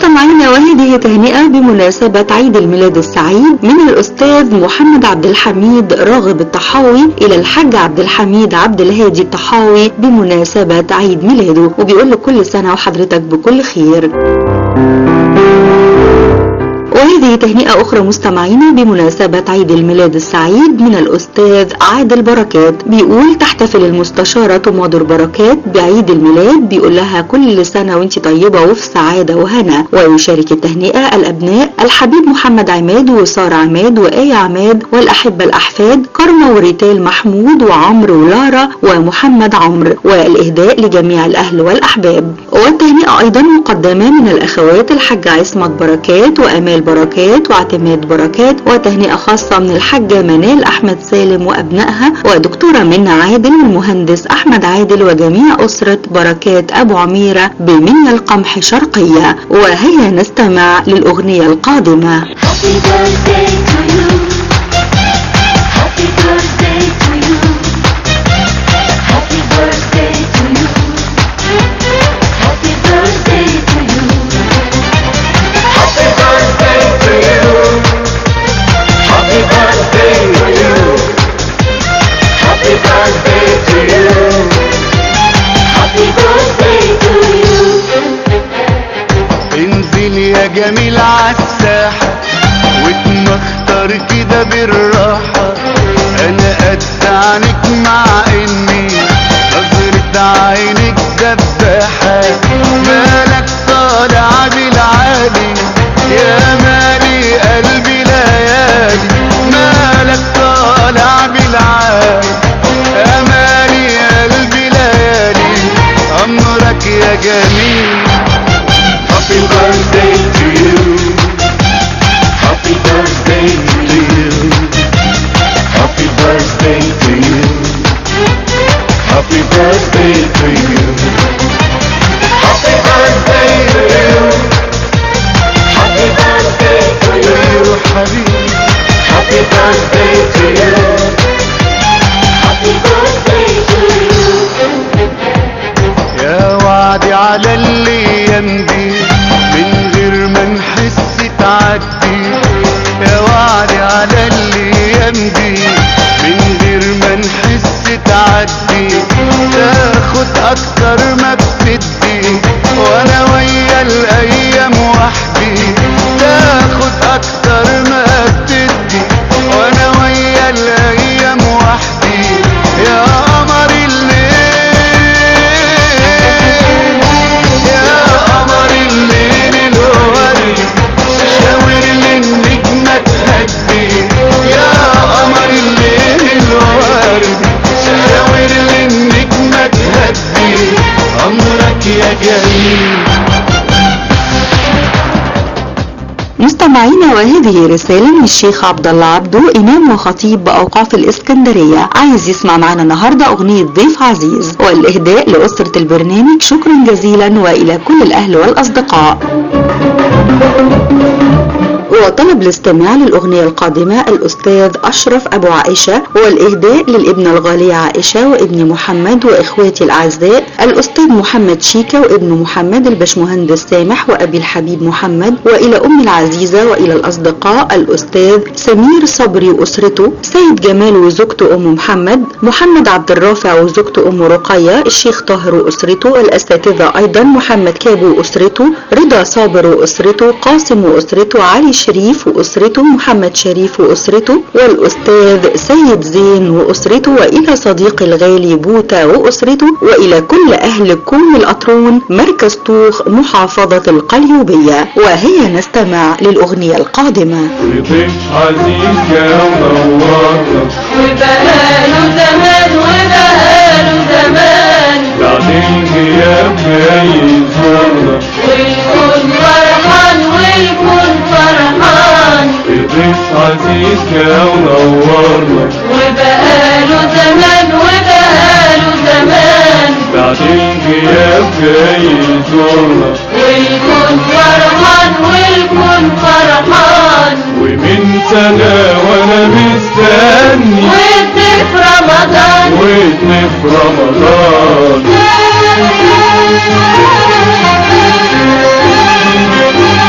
مستمعينا وهذه تهنئة بمناسبة عيد الميلاد السعيد من الأستاذ محمد عبد الحميد راغب الطحاوي إلى الحاج عبد الحميد عبد الهادي الطحاوي بمناسبة عيد ميلاده وبيقول له كل سنة وحضرتك بكل خير وهذه تهنئة أخرى مستمعينا بمناسبة عيد الميلاد السعيد من الأستاذ عادل بركات بيقول تحتفل المستشارة مادر بركات بعيد الميلاد بيقول لها كل سنة وانت طيبة وفي سعادة وهنا ويشارك التهنئة الأبناء الحبيب محمد عماد وسارة عماد وآية عماد والأحبة الأحفاد كرمة وريتال محمود وعمرو ولارا ومحمد عمرو والإهداء لجميع الأهل والأحباب والتهنئة أيضا مقدمة من الأخوات الحاجة عصمت بركات وأمال بركات واعتماد بركات وتهنئة خاصة من الحاجة منال أحمد سالم وأبنائها ودكتورة منى عادل والمهندس أحمد عادل وجميع أسرة بركات أبو عميرة بمنيا القمح شرقية وهيا نستمع للأغنية القادمة Happy birthday to you. Happy birthday to you. Happy birthday to you. Happy birthday to you. Happy birthday to you. Happy birthday to you. Happy birthday to you. Happy birthday to you. انزل يا جميل عالساحة واتمختر كده بالراحة انا قد عنك مع اني نظرة عينك دباحة مالك طالع بالعالي يا مالي قلبي ليالي مالك طالع بالعالي يا مالي قلبي ليالي امرك يا جميل Happy birthday to you. Happy birthday to you. Happy birthday to you. Happy birthday to you. Happy birthday to you. Happy birthday to you, حبيبي. Happy birthday to you. Happy birthday to you. يا وعدي على الايام دي من غير ما نحس تعدي يا وعدي على الايام دي من غير ما نحس تعدي تاخد اكتر ما بتدي وانا ويا الايام وحدي تاخد اكتر ما بتدي وانا ويا الايام وحدي يا قمر الليل يا قمر الليل الورد شاور للنجمة تهدي يا قمر الليل الورد شاور للنجمة تهدي أمرك يا جميل مستمعينا وهذه رسالة من الشيخ عبد الله عبده إمام وخطيب بأوقاف الإسكندرية عايز يسمع معنا النهاردة أغنية ضيف عزيز والإهداء لأسرة البرنامج شكرا جزيلا وإلى كل الأهل والأصدقاء وطلب الاستماع للأغنية القادمة الأستاذ أشرف أبو عائشة والإهداء للابنة الغالية عائشة وابن محمد وإخواتي الأعزاء الأستاذ محمد شيكة وابن محمد البشمهندس سامح وأبي الحبيب محمد وإلى أم العزيزة وإلى الأصدقاء الأستاذ سمير صبري وأسرته سيد جمال وزوجته أم محمد محمد عبد الرافع وزوجته أم رقية الشيخ طاهر وأسرته الأساتذة أيضا محمد كابو وأسرته رضا صابر وأسرته قاسم وأسرته علي شريف وأسرته محمد شريف وأسرته والأستاذ سيد زين وأسرته وإلى صديقي الغالي بوتا وأسرته وإلى كل أهل كوم الأطرون مركز طوخ محافظة القليوبية وهيا نستمع للأغنية القادمة ضيف عزيز يا منورنا وبقاله زمان وبقاله زمان بعد الغياب جاي يزورنا والكون فرحان والكون فرحان ضيف عزيز يا منورنا وبقاله زمان وبقاله زمان بعد الغياب جاي يزورنا والكون فرحان والكون فرحان ومن سنة وانا مستني والضيف رمضان وابن في رمضان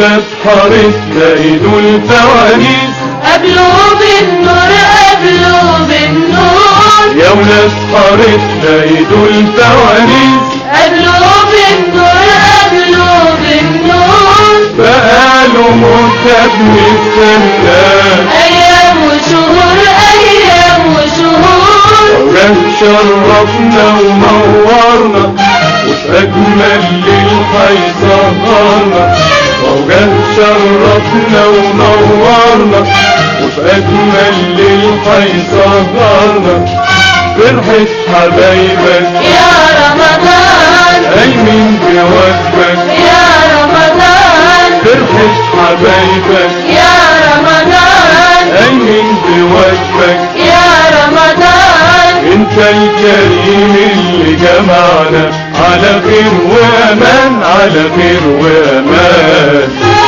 ولاد حارس لقيتوا الفوانيس قبلوا بالنور قبلوا بالنور يا ولاد حارس لقيتوا الفوانيس قبلوا بالنور قبلوا بالنور بقاله مدة بنستناه أيام وشهور أيام وشهور وجه شرفنا ونورنا وفي أجمل ليل هيسهرنا وجه شرفنا ونورنا وفي أجمل ليل هيسهرنا فرحة حبايبك يا رمضان قايمين بواجبك يا رمضان فرحة حبايبك يا رمضان قايمين بواجبك يا رمضان انت الكريم اللي جمعنا على خير وامان على خير وامان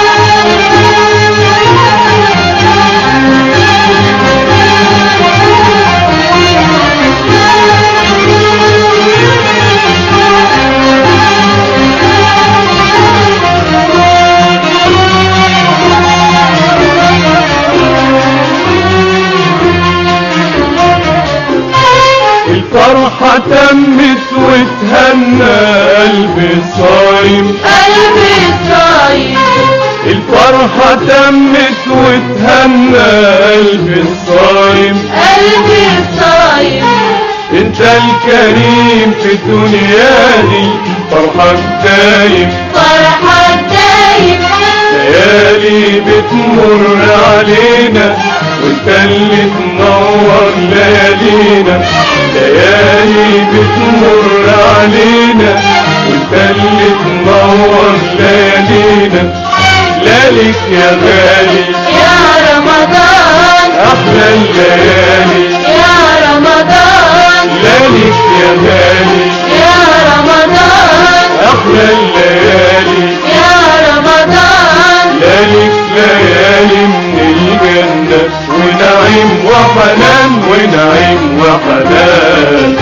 الفرحة تمت وتهنى قلبي الصايم قلبي الصايم الفرحة تمت وتهنى قلبي الصايم قلبي الصايم انت الكريم في الدنيا دي فرحك دايم فرحة دايم ليالي بتمر علينا وانت اللي تنور ليالينا ليالي بتمر علينا وانت اللي تنور ليالينا لياليك يا غالي يا رمضان احلى الليالي يا رمضان لياليك يا غالي يا رمضان احلى الليالي يا رمضان لياليك ليالي من الجنة ونعيم وحنان ونعيم وحنان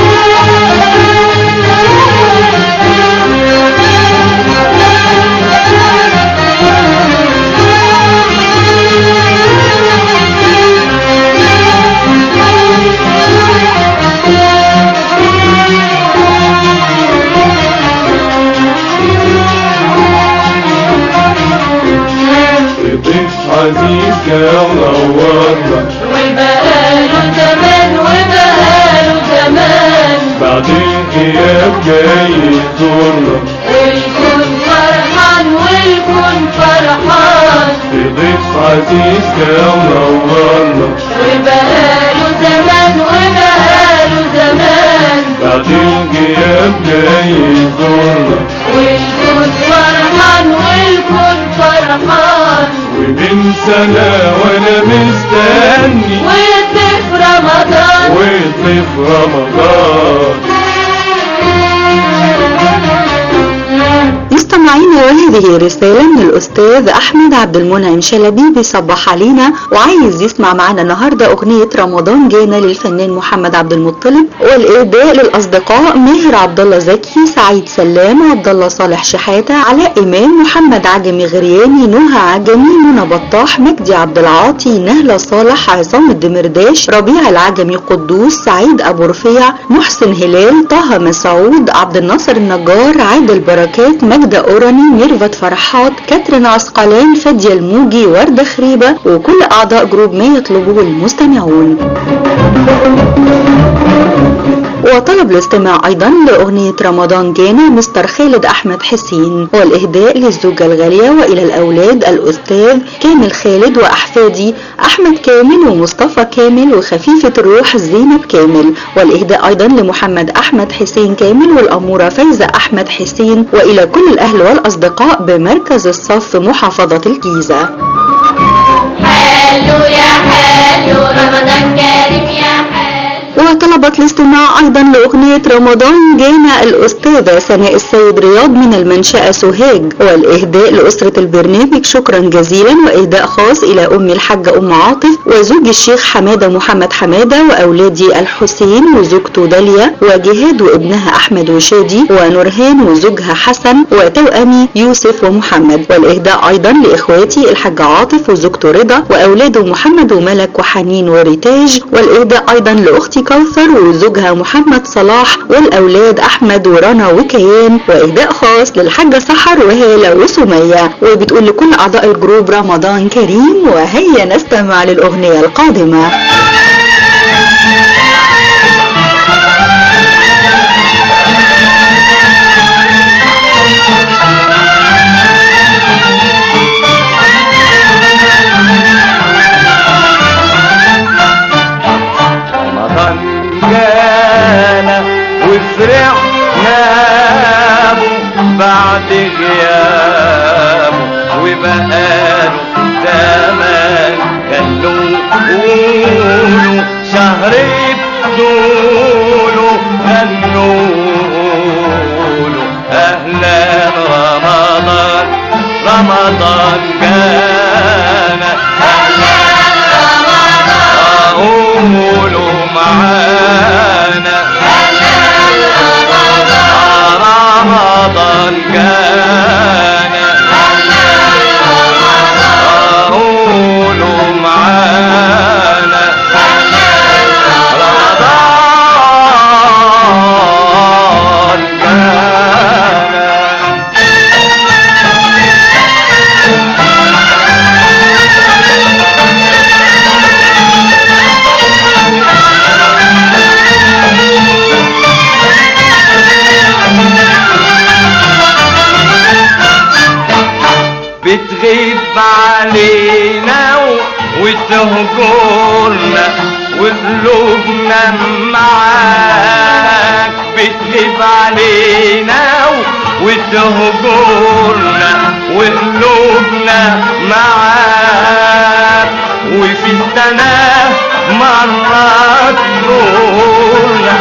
ضيف عزيز يا منورنا وبقاله زمان وبقاله زمان بعد الغياب جاي يزورنا والكون فرحان والكون فرحان ضيف عزيز يا منورنا وبقاله زمان وبقاله زمان بعد الغياب جاي يزورنا والكون فرحان والكون فرحان ومن سنة وانا مستني ويضيف رمضان ويضيف رمضان مستمعينا وهذه رسالة من الأستاذ أحمد عبد المنعم شلبي بيصبح علينا وعايز يسمع معنا النهاردة أغنية رمضان جانا للفنان محمد عبد المطلب والإهداء للأصدقاء ماهر عبد الله زكي سعيد سلام عبد الله صالح شحاتة علاء إمام محمد عجمي غرياني نهى عجمي منى بطاح مجدي عبد العاطي نهلة صالح عصام الدمرداش ربيع العجمي قدوس سعيد أبو رفيع محسن هلال طه مسعود عبد الناصر النجار عادل بركات مجدة أوراني ميرفت فرحات كاترين عسقلان فادية الموجي وردة خريبة وكل أعضاء جروب ما يطلبه المستمعون وطلب الاستماع ايضا لاغنية رمضان جانا مستر خالد احمد حسين والاهداء للزوجة الغالية والى الاولاد الاستاذ كامل خالد واحفادي احمد كامل ومصطفى كامل وخفيفة الروح زينب كامل والاهداء ايضا لمحمد احمد حسين كامل والامورة فايزة احمد حسين والى كل الاهل والاصدقاء بمركز الصف محافظة الجيزة حلو يا حلو رمضان كريم يا حلو وطلبت الاستماع أيضا لأغنية رمضان جانا الأستاذة سناء السيد رياض من المنشأة سوهاج والإهداء لأسرة البرنامج شكرا جزيلا وإهداء خاص إلى أم الحاجة أم عاطف وزوج الشيخ حمادة محمد حمادة وأولادي الحسين وزوجته داليا وجهاد وابنها أحمد وشادي ونورهان وزوجها حسن وتوأمي يوسف ومحمد والإهداء أيضا لإخواتي الحاج عاطف وزوجته رضا وأولاده محمد وملك وحنين وريتاج والإهداء أيضا لأختي كوثر وزوجها محمد صلاح والأولاد أحمد ورنا وكيان وإهداء خاص للحاجة سحر وهالة وسمية وبتقول لكل أعضاء الجروب رمضان كريم وهيا نستمع للأغنية القادمة رمضان جانا وفرحنا به بعد غيابه وبقاله زمان خلوا قولوا شهر بدوله غنوا له اهلا رمضان رمضان جانا قولوا معانا رمضان جانا قولوا معانا رمضان جانا بتغيب علينا و- وتهجرنا وقلوبنا معاك بتغيب علينا و- وتهجرنا وقلوبنا معاك وفي السنة مرات تزورنا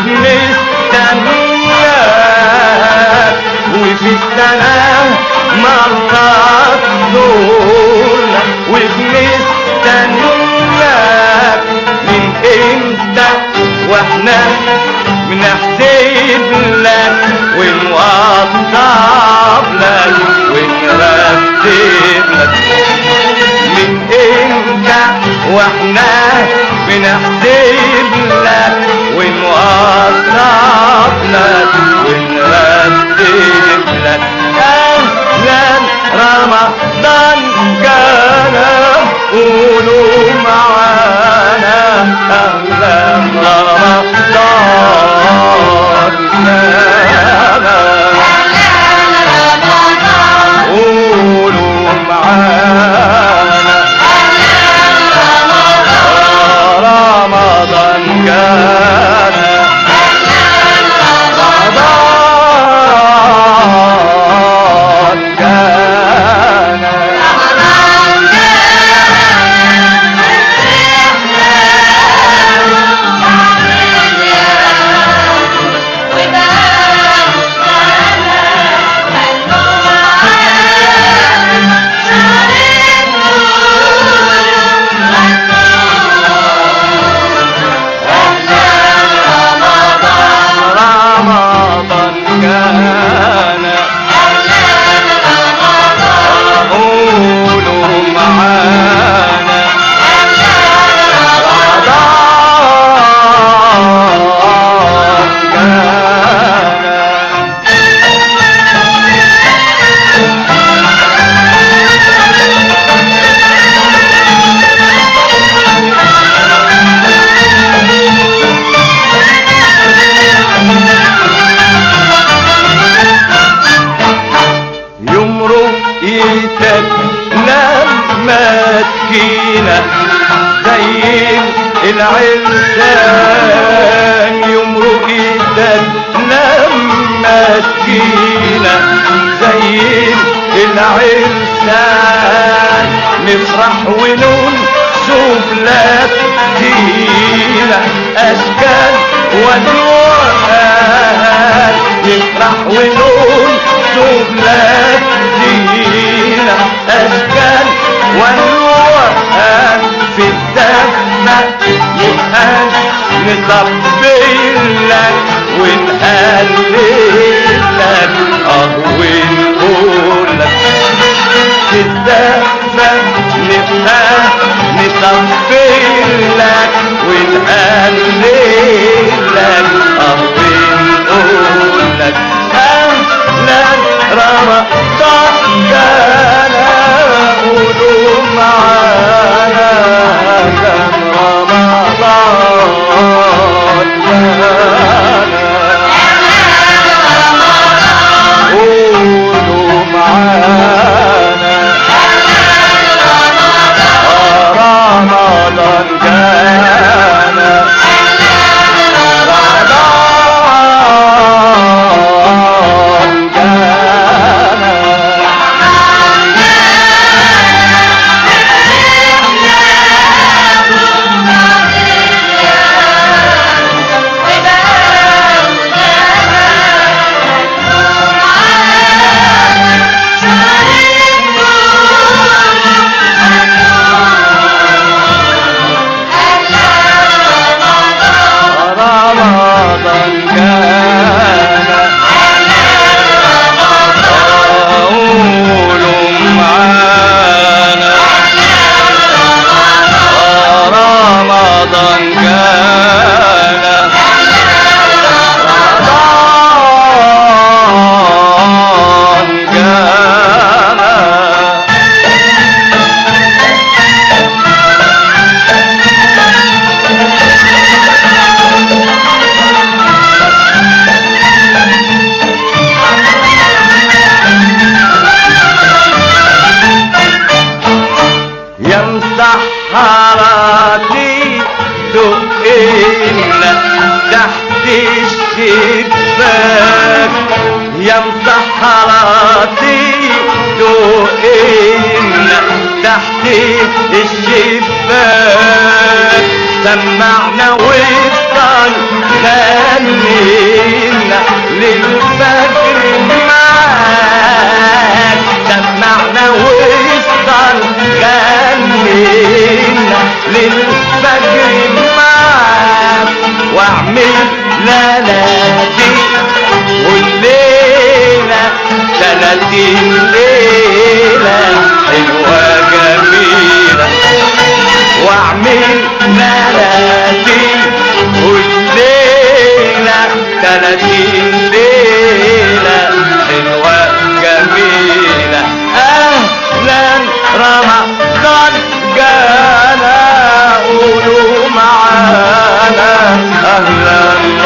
وبنستناك وفي السنة مرات تزورنا وبنستناك من امتى واحنا بنحسب لك ونوضب لك ونرتب لك من امتى واحنا بنحسب لك ونوضب لك ونرتب لك اهلا رمضان جانا قولوا معانا اهلا رمضان جانا قولوا معانا رمضان كان رمضان كان رمضان كان قولوا معانا رمضان كان يمرق ايدك لما تكينا زي العرسان يمرق ايدك لما تكينا زي العرسان نفرح ونون شوف لك دينا اشكال يفرح ولون شغلات زينة أشكال والوان في الدفة نبقى نطبل لك ونهلل لك اه ونقول لك في الدفة نبقى نطبل لك ونهلل لك اه ونقول لك اهلا رمضان جانا قولوا معانا كان رمضان جانا قولوا معانا رمضان جانا رمضان جانا رمضان جانا قولوا معانا رمضان جانا رمضان جانا يا مسحراتي دقينا تحت الشباك يا مسحراتي دقينا تحت الشباك سمعنا وصل غنينا للفجر معاك سمعنا وصل غنينا للفجر معاك واعمل لنادي والليلة ثلاثين ليلة حلوة جميلة واعمل لنادي والليلة ثلاثين ليلة حلوة جميلة أهلا رمضان جانا قولوا معانا أهلا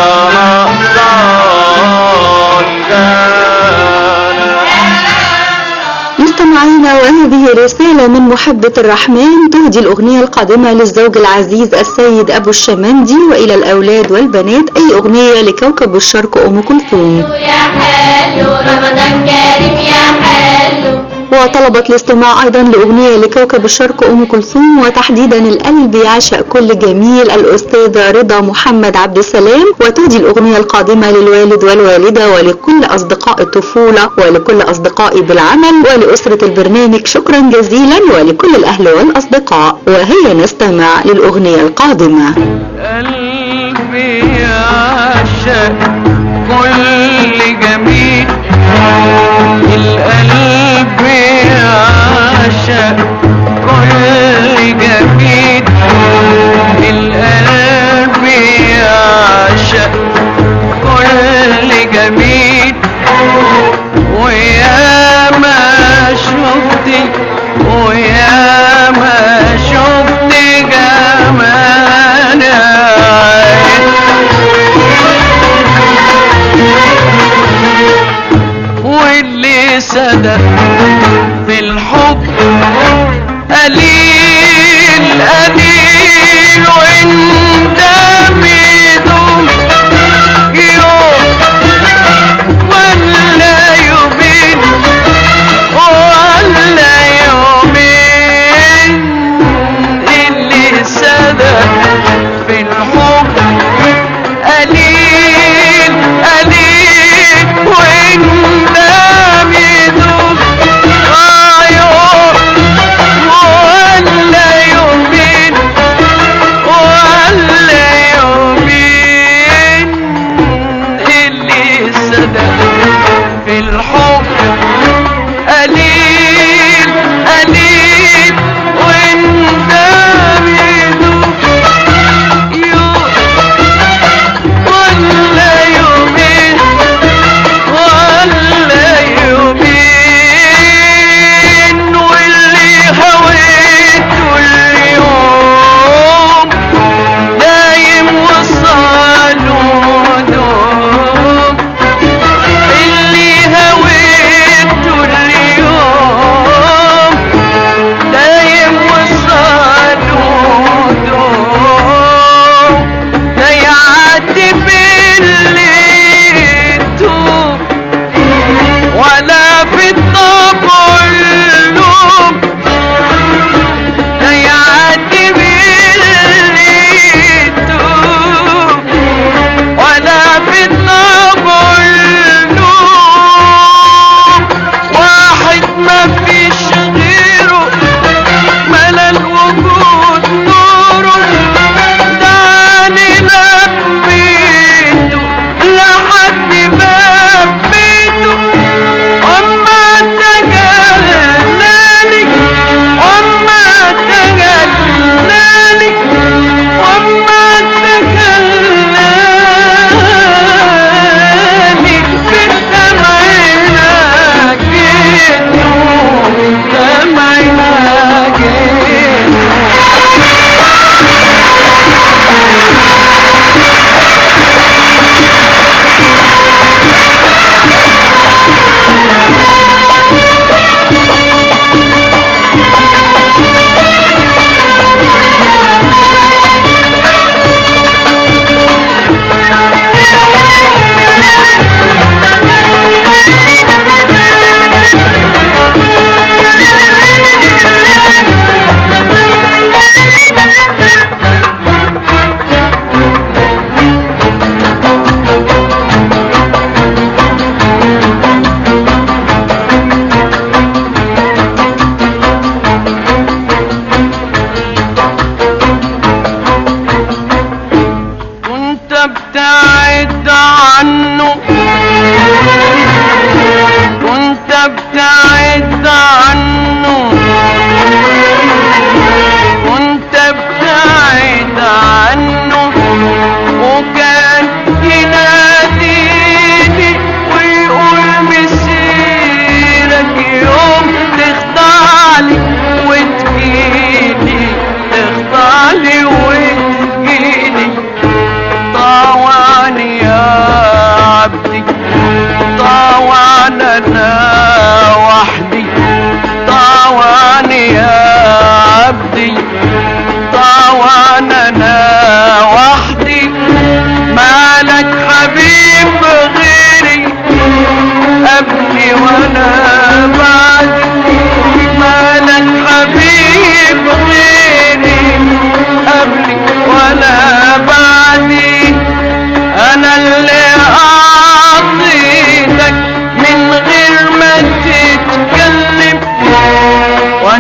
رمضان جانا مستمعينا وهذه رسالة من محبة الرحمن تهدي الأغنية القادمة للزوج العزيز السيد أبو الشمندي وإلى الأولاد والبنات أي أغنية لكوكب الشرق أم كلثوم يا حلو رمضان كريم يا حلو وطلبت الاستماع أيضا لأغنية لكوكب الشرق أم كلثوم وتحديدا القلب يعشق كل جميل الأستاذ رضا محمد عبد السلام وتهدي الأغنية القادمة للوالد والوالدة ولكل أصدقاء الطفولة ولكل أصدقائي بالعمل ولأسرة البرنامج شكرا جزيلا ولكل الأهل والأصدقاء وهيا نستمع للأغنية القادمة قلبي يعشق كل جميل القلب يعشق كل جميل القلب يعشق كل جميل ويا ما شفت ويا ما شفت جمال عين واللي صدق في الحب قليل قليل وانت بيدوم يوم ولا يومين ولا يومين اللي صدق في الحب قليل قليل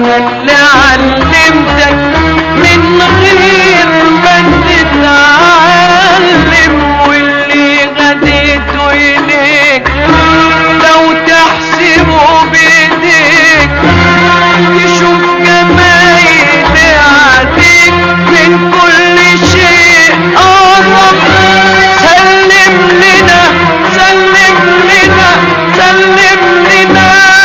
انا اللي علمتك من غير ما تتعلم واللي غديته اليك لو تحسبه بايديك تشوف جمايل عديك من كل شيء قرب سلم لنا سلم لنا سلم لنا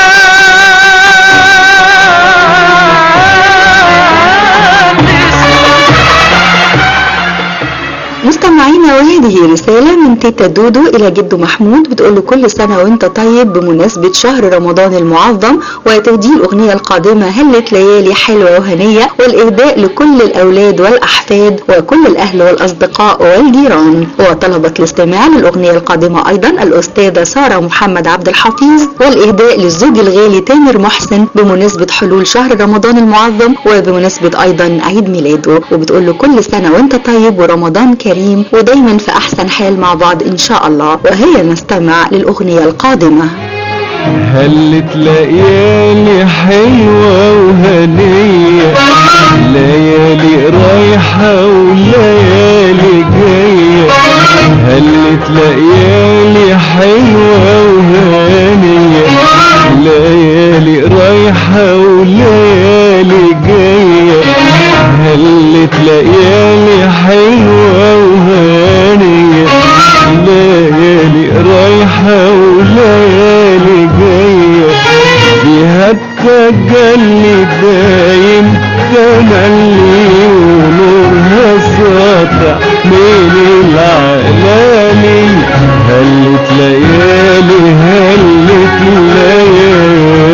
مستمعينا وهذه رسالة من تيتا دودو إلى جدو محمود بتقول له كل سنة وانت طيب بمناسبة شهر رمضان المعظم وتهدي الأغنية القادمة هلت ليالي حلوة وهنية والإهداء لكل الأولاد والأحفاد وكل الأهل والأصدقاء والجيران وطلبت الاستماع للأغنية القادمة أيضا الأستاذة سارة محمد عبد الحفيظ والإهداء للزوج الغالي تامر محسن بمناسبة حلول شهر رمضان المعظم وبمناسبة أيضا عيد ميلاده وبتقول له كل سنة وانت طيب ورمضان كريم ودايما في أحسن حال مع بعض إن شاء الله وهيا نستمع للأغنية القادمة هلت ليالي حلوة وهنية ليالي رايحة وليالي جاية هلت ليالي حلوة وهنية ليالي رايحة وليالي جاية هلت ليالي حلوة وهنية ليالي رايحة وليالي جاية فيها التجلي دايم تملي ونورها ساطع من العلالي هلت ليالي هلت ليالي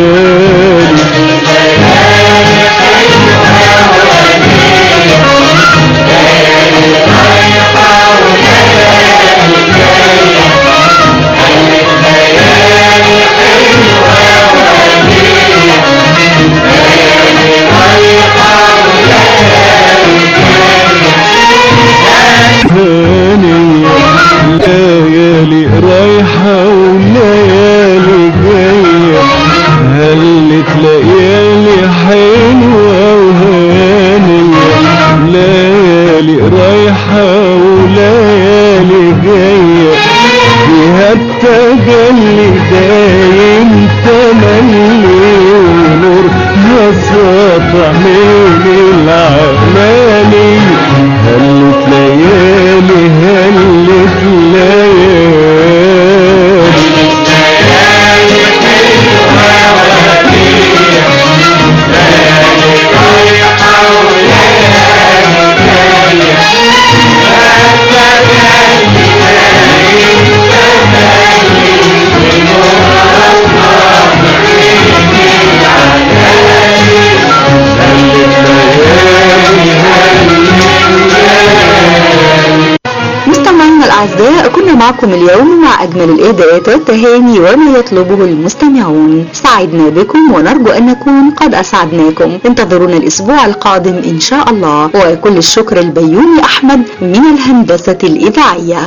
هانية ليالي رايحة وليالي جاية هلت ليالي حلوة وهانية ليالي رايحة وليالي جاية فيها التجلي دايم تملي ونور ساطع من العمالي هلت ليالي هلت ليالي مستمعينا الأعزاء كنا معكم اليوم مع أجمل الإهداءات والتهاني وما يطلبه المستمعون سعدنا بكم ونرجو أن نكون قد أسعدناكم انتظرونا الأسبوع القادم إن شاء الله وكل الشكر البيومي أحمد من الهندسة الإذاعية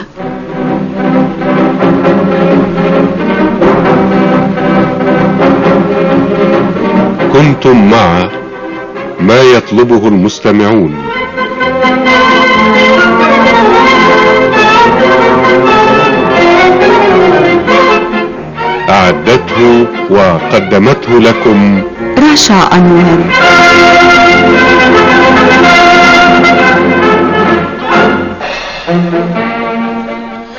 كنتم مع ما يطلبه المستمعون أعدته وقدمته لكم رشا أنور